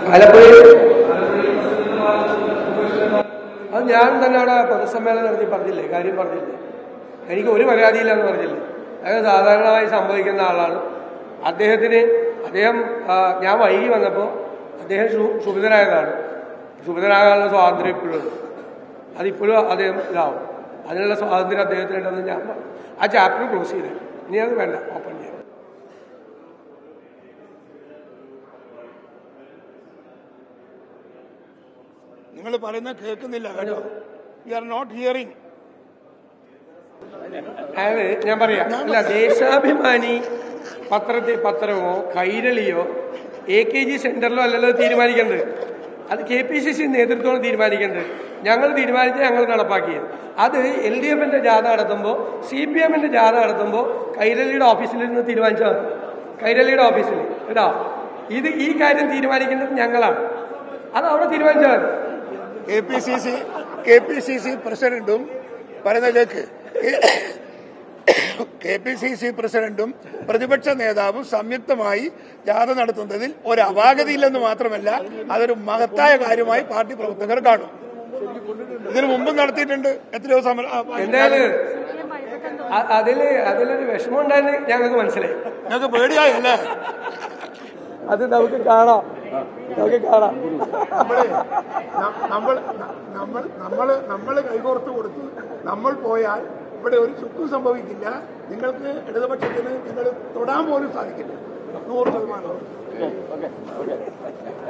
ആലപ്പുഴയിൽ അത് ഞാൻ തന്നെ അവിടെ പൊതുസമ്മേളനം നടത്തി പറഞ്ഞില്ലേ കാര്യം പറഞ്ഞില്ലേ എനിക്ക് ഒരു പരാതിയില്ല എന്ന് പറഞ്ഞില്ലേ അതായത് സാധാരണമായി സംഭവിക്കുന്ന ആളാണ് അദ്ദേഹത്തിന് അദ്ദേഹം ആ, ഞാൻ വൈകി വന്നപ്പോൾ അദ്ദേഹം ക്ഷു- ക്ഷുഭിതനായതാണ് ക്ഷുഭിതനാകാനുള്ള സ്വാതന്ത്ര്യം ഇപ്പോഴും ഉണ്ട്. അതിപ്പോഴും അദ്ദേഹം ഇതാവും അതിനുള്ള സ്വാതന്ത്ര്യം അദ്ദേഹത്തിനുണ്ടെന്ന് ഞാൻ പറഞ്ഞു. ആ ചാപ്റ്റർ ക്ലോസ് ചെയ്ത് ഇനി അത് വേണ്ട ഓപ്പൺ ചെയ്യാം നിങ്ങൾ പറയുന്നത് കേൾക്കുന്നില്ല കേട്ടോ യു ആർ നോട്ട് ഹിയറിംഗ് അതായത് ഞാൻ പറയാം അല്ല ദേശാഭിമാനി പത്രത്തിൽ പത്രമോ കൈരളിയോ എ കെ ജി സെന്ററിലോ അല്ലല്ലോ തീരുമാനിക്കേണ്ടത് അത് കെ പി സി സി നേതൃത്വമാണ് തീരുമാനിക്കേണ്ടത് ഞങ്ങൾ തീരുമാനിച്ച് ഞങ്ങൾ നടപ്പാക്കിയത് അത് എൽ ഡി എഫിന്റെ ജാഥ നടത്തുമ്പോൾ സി പി എമ്മിന്റെ ജാഥ നടത്തുമ്പോൾ കൈരളിയുടെ ഓഫീസിൽ നിന്ന് തീരുമാനിച്ചാൽ മതി കൈരളിയുടെ ഓഫീസിൽ കേട്ടോ ഇത് ഈ കാര്യം തീരുമാനിക്കേണ്ടത് ഞങ്ങളാണ് അത് അവിടെ തീരുമാനിച്ചാൽ മതി K P C C K P C C പ്രസിഡന്റും പറയുന്ന കേക്ക് കെ പി സി സി പ്രസിഡന്റും പ്രതിപക്ഷ നേതാവും സംയുക്തമായി ജാഥ നടത്തുന്നതിൽ ഒരു അപാകതയില്ലെന്ന് മാത്രമല്ല അതൊരു മഹത്തായ കാര്യമായി പാർട്ടി പ്രവർത്തകർ കാണും ഇതിനു മുമ്പും നടത്തിയിട്ടുണ്ട് എത്രയോ സമരം ആ, എന്തായാലും അ- അതില് അതിലൊരു വിഷമം ഉണ്ടായെന്ന് ഞങ്ങൾക്ക് മനസ്സിലായി നിങ്ങൾക്ക് പേടിയായല്ലേ അത് നമുക്ക് കാണാം നമുക്ക് കാണാം നമ്മളെ ന- നമ്മൾ ന- നമ്മൾ നമ്മൾ നമ്മൾ കൈകോർത്ത് കൊടുത്ത് നമ്മൾ പോയാൽ ഇവിടെ ഒരു ചുക്കും സംഭവിക്കില്ല നിങ്ങൾക്ക് ഇടതുപക്ഷത്തിന് നിങ്ങൾ തൊടാൻ പോലും സാധിക്കില്ല നൂറ് ശതമാനം